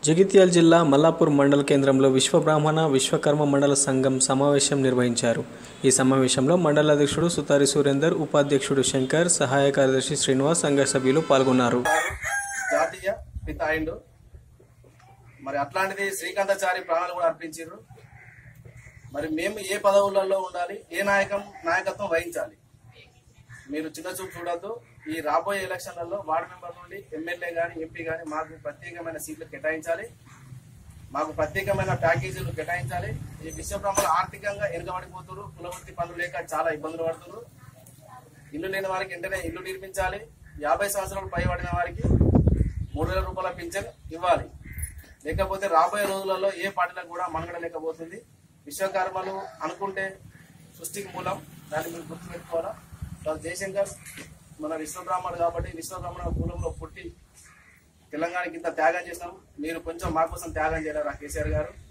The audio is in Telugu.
జగిత్యాల జిల్లా మల్లాపూర్ మండల కేంద్రంలో విశ్వబ్రాహ్మణ విశ్వకర్మ మండల సంఘం సమావేశం నిర్వహించారు ఈ సమావేశంలో మండల అధ్యక్షుడు సుతారి సురేందర్ ఉపాధ్యక్షుడు శంకర్ సహాయ కార్యదర్శి శ్రీనివాస్ సంఘ సభ్యులు పాల్గొన్నారు జాతీయ పిత అయిండు మరి అట్లాంటిది శ్రీకాంతాచారి ప్రాణాలు కూడా అర్పించారు మరి మేము ఏ పదవులలో ఉండాలి ఏ నాయకం నాయకత్వం వహించాలి మీరు చిన్న చూపు చూడొద్దు ఈ రాబోయే ఎలక్షన్లలో వార్డు మెంబర్ నుండి ఎమ్మెల్యే గాని ఎంపీ గాని మాకు ప్రత్యేకమైన సీట్లు కేటాయించాలి మాకు ప్రత్యేకమైన ప్యాకేజీలు కేటాయించాలి ఈ విశ్వబ్రహ్మలు ఆర్థికంగా వెనుకబడిపోతున్నారు కులవృత్తి పనులు లేక చాలా ఇబ్బందులు పడుతున్నారు ఇల్లు లేని వారికి వెంటనే ఇల్లు నిర్మించాలి యాభై సంవత్సరాలు పైబడిన వారికి మూడు వేల రూపాయల పింఛన్ ఇవ్వాలి లేకపోతే రాబోయే రోజులలో ఏ పార్టీలకు కూడా మనుగడ లేకపోతుంది విశ్వకర్మలు అనుకుంటే సృష్టికి మూలం దాన్ని మీరు గుర్తుపెట్టుకోవాలా తర్వాత జయశంకర్ మన విశ్వబ్రాహ్మణుడు కాబట్టి విశ్వబ్రాహ్మణ కులంలో పుట్టి తెలంగాణకి ఇంత త్యాగం చేసినాం మీరు కొంచెం మా కోసం త్యాగం చేయలేరా కేసీఆర్ గారు